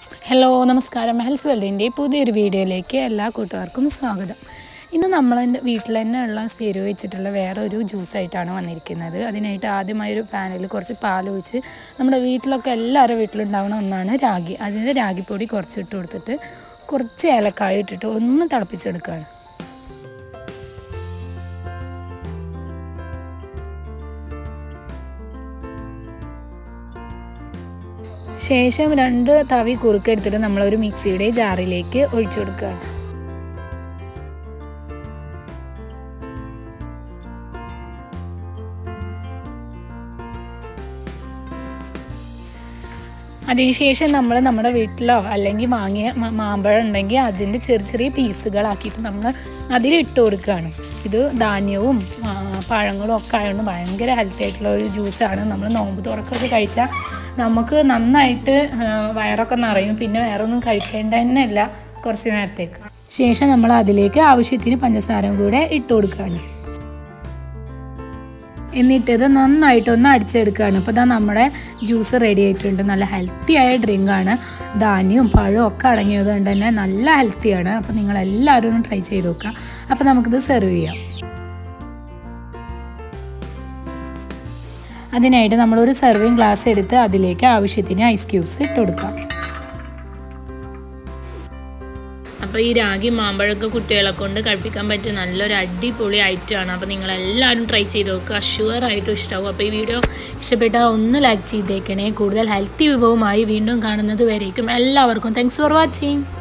hello നമസ്കാരം ഹെൽസ് വെൽഡിൻ്റെ പുതിയൊരു വീഡിയോയിലേക്ക് എല്ലാ കൂട്ടുകാർക്കും സ്വാഗതം ഇന്ന് നമ്മൾ വീട്ടിൽ തന്നെ ഉള്ള സ്ഥിരം വെച്ചിട്ടുള്ള വേറെ ഒരു ജ്യൂസായിട്ടാണ് വന്നിരിക്കുന്നത് അതിനായിട്ട് ആദ്യമായി ഒരു പാനിൽ കുറച്ച് പാലൊഴിച്ച് നമ്മുടെ വീട്ടിലൊക്കെ എല്ലാവരുടെ വീട്ടിലുണ്ടാവുന്ന ഒന്നാണ് രാഗി അതിൻ്റെ രാഗിപ്പൊടി കുറച്ച് ഇട്ട് കൊടുത്തിട്ട് കുറച്ച് ഏലക്കായ ഇട്ടിട്ട് ഒന്ന് തിളപ്പിച്ചെടുക്കുകയാണ് ശേഷം രണ്ട് തവി കുറുക്കെടുത്തിട്ട് നമ്മളൊരു മിക്സിയുടെ ജാറിലേക്ക് ഒഴിച്ചു കൊടുക്കുകയാണ് അതിനുശേഷം നമ്മൾ നമ്മുടെ വീട്ടിലോ അല്ലെങ്കിൽ വാങ്ങിയ മ- മാമ്പഴം ഉണ്ടെങ്കിൽ അതിൻ്റെ ചെറിയ ചെറിയ പീസുകളാക്കിയിട്ട് നമ്മൾ അതിലിട്ട് കൊടുക്കുകയാണ് ഇത് ധാന്യവും ആ, പഴങ്ങളും ഒക്കെ ആയതുകൊണ്ട് ഭയങ്കര ഹെൽത്തി ആയിട്ടുള്ള ഒരു ജ്യൂസാണ് നമ്മൾ നോമ്പ് തുറക്കൊക്കെ കഴിച്ചാൽ നമുക്ക് നന്നായിട്ട് ആ, വയറൊക്കെ നിറയും പിന്നെ വേറെ ഒന്നും കഴിക്കേണ്ട തന്നെ ഇല്ല കുറച്ച് നേരത്തേക്ക് ശേഷം നമ്മൾ അതിലേക്ക് ആവശ്യത്തിന് പഞ്ചസാരയും കൂടെ ഇട്ട് കൊടുക്കുകയാണ് എന്നിട്ട് ഇത് നന്നായിട്ടൊന്ന് അടിച്ചെടുക്കുകയാണ് അപ്പോൾ ഇതാ നമ്മുടെ ജ്യൂസ് റെഡി ആയിട്ടുണ്ട് നല്ല ഹെൽത്തി ആയ ഡ്രിങ്കാണ് ധാന്യവും പഴവും ഒക്കെ അടങ്ങിയത് കൊണ്ട് തന്നെ നല്ല ഹെൽത്തിയാണ് അപ്പോൾ നിങ്ങൾ എല്ലാവരും ഒന്ന് ട്രൈ ചെയ്ത് നോക്കുക അപ്പോൾ നമുക്കിത് സെർവ് ചെയ്യാം അതിനായിട്ട് നമ്മളൊരു സെർവിങ് ഗ്ലാസ് എടുത്ത് അതിലേക്ക് ആവശ്യത്തിന് ഐസ് ക്യൂബ്സ് ഇട്ട് കൊടുക്കാം അപ്പോൾ ഈ രാഗി മാമ്പഴമൊക്കെ കുട്ടികളെ കൊണ്ട് കഴിപ്പിക്കാൻ പറ്റിയ നല്ലൊരു അടിപൊളി ഐറ്റമാണ് അപ്പോൾ നിങ്ങൾ എല്ലാവരും ട്രൈ ചെയ്ത് നോക്കുക ഷുവർ ആയിട്ടും ഇഷ്ടമാവും അപ്പോൾ ഈ വീഡിയോ ഇഷ്ടപ്പെട്ടാൽ ഒന്ന് ലൈക്ക് ചെയ്തേക്കണേ കൂടുതൽ ഹെൽത്തി വിഭവമായി വീണ്ടും കാണുന്നത് വരേക്കും എല്ലാവർക്കും താങ്ക്സ് ഫോർ വാച്ചിങ്